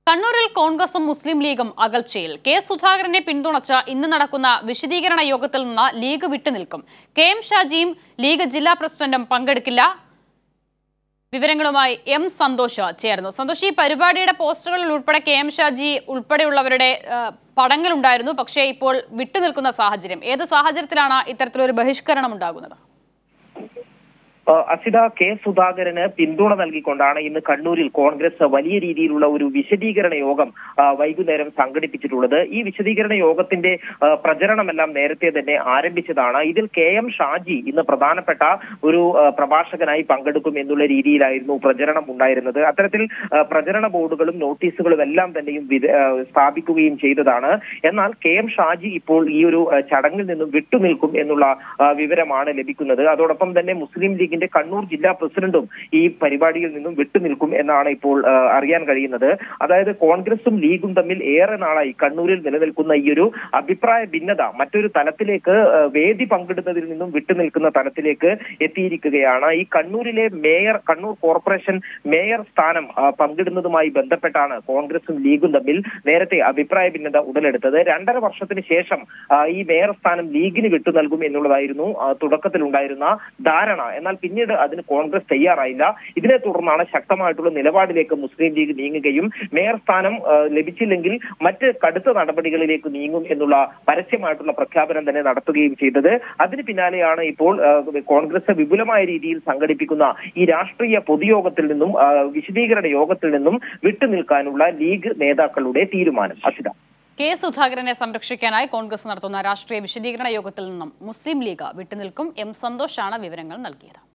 കണ്ണൂരിൽ കോൺഗ്രസും മുസ്ലിം ലീഗും അകൽച്ചയിൽ കെ സുധാകരനെ പിന്തുണച്ച ഇന്ന് നടക്കുന്ന വിശദീകരണ യോഗത്തിൽ നിന്ന് ലീഗ് വിട്ടുനിൽക്കും കെ എം ഷാജിയും ലീഗ് ജില്ലാ പ്രസിഡന്റും പങ്കെടുക്കില്ല വിവരങ്ങളുമായി എം സന്തോഷ് ചേർന്നു സന്തോഷ് ഈ പരിപാടിയുടെ പോസ്റ്ററുകളിൽ ഉൾപ്പെടെ കെ എം ഷാജി ഉൾപ്പെടെയുള്ളവരുടെ ആ, പടങ്ങളുണ്ടായിരുന്നു പക്ഷേ ഇപ്പോൾ വിട്ടുനിൽക്കുന്ന സാഹചര്യം ഏത് സാഹചര്യത്തിലാണ് ഇത്തരത്തിലൊരു ബഹിഷ്കരണം ഉണ്ടാകുന്നത് ഏഹ് അസിത കെ സുധാകരന് പിന്തുണ നൽകിക്കൊണ്ടാണ് ഇന്ന് കണ്ണൂരിൽ കോൺഗ്രസ് വലിയ രീതിയിലുള്ള ഒരു വിശദീകരണ യോഗം ആ, വൈകുന്നേരം സംഘടിപ്പിച്ചിട്ടുള്ളത് ഈ വിശദീകരണ യോഗത്തിന്റെ ആ, പ്രചരണമെല്ലാം നേരത്തെ തന്നെ ആരംഭിച്ചതാണ് ഇതിൽ കെ എം ഷാജി ഇന്ന് പ്രധാനപ്പെട്ട ഒരു ആ, പ്രഭാഷകനായി പങ്കെടുക്കും എന്നുള്ള രീതിയിലായിരുന്നു പ്രചരണം ഉണ്ടായിരുന്നത് അത്തരത്തിൽ ആ, പ്രചരണ ബോർഡുകളും നോട്ടീസുകളും എല്ലാം തന്നെയും വിത- ആ, സ്ഥാപിക്കുകയും ചെയ്തതാണ് എന്നാൽ കെ എം ഷാജി ഇപ്പോൾ ഈ ഒരു ആ, ചടങ്ങിൽ നിന്നും വിട്ടുനിൽക്കും എന്നുള്ള ആ, വിവരമാണ് ലഭിക്കുന്നത് അതോടൊപ്പം തന്നെ മുസ്ലിം ലീഗിന്റെ കണ്ണൂർ ജില്ലാ പ്രസിഡന്റും ഈ പരിപാടിയിൽ നിന്നും വിട്ടുനിൽക്കും എന്നാണ് ഇപ്പോൾ ആ, അറിയാൻ കഴിയുന്നത് അതായത് കോൺഗ്രസും ലീഗും തമ്മിൽ ഏറെ നാളായി കണ്ണൂരിൽ നിലനിൽക്കുന്ന ഈ ഒരു അഭിപ്രായ ഭിന്നത മറ്റൊരു തലത്തിലേക്ക് ആ, വേദി പങ്കിടുന്നതിൽ നിന്നും വിട്ടുനിൽക്കുന്ന തലത്തിലേക്ക് എത്തിയിരിക്കുകയാണ് ഈ കണ്ണൂരിലെ മേയർ കണ്ണൂർ കോർപ്പറേഷൻ മേയർ സ്ഥാനം ആ, പങ്കിടുന്നതുമായി ബന്ധപ്പെട്ടാണ് കോൺഗ്രസും ലീഗും തമ്മിൽ നേരത്തെ അഭിപ്രായ ഭിന്നത ഉടലെടുത്തത് രണ്ടര വർഷത്തിന് ശേഷം ആ, ഈ മേയർ സ്ഥാനം ലീഗിന് വിട്ടു നൽകും എന്നുള്ളതായിരുന്നു ആ, തുടക്കത്തിലുണ്ടായിരുന്ന ധാരണ എന്നാൽ പിന്നീട് അതിന് കോൺഗ്രസ് തയ്യാറായില്ല ഇതിനെ തുടർന്നാണ് ശക്തമായിട്ടുള്ള നിലപാടിലേക്ക് മുസ്ലിം ലീഗ് നീങ്ങുകയും മേയർ സ്ഥാനം ആ, ലഭിച്ചില്ലെങ്കിൽ മറ്റ് കടുത്ത നടപടികളിലേക്ക് നീങ്ങും എന്നുള്ള പരസ്യമായിട്ടുള്ള പ്രഖ്യാപനം തന്നെ നടത്തുകയും ചെയ്തത് അതിന് പിന്നാലെയാണ് ഇപ്പോൾ ആ, കോൺഗ്രസ് വിപുലമായ രീതിയിൽ സംഘടിപ്പിക്കുന്ന ഈ രാഷ്ട്രീയ പൊതുയോഗത്തിൽ നിന്നും ആ, വിശദീകരണ യോഗത്തിൽ നിന്നും വിട്ടുനിൽക്കാനുള്ള ലീഗ് നേതാക്കളുടെ തീരുമാനം അസിത കെ സുധാകരനെ സംരക്ഷിക്കാനായി കോൺഗ്രസ് നടത്തുന്ന രാഷ്ട്രീയ വിശദീകരണ യോഗത്തിൽ നിന്നും മുസ്ലിം ലീഗ് വിട്ടുനിൽക്കും എം സന്തോഷാണ് വിവരങ്ങൾ നൽകിയത്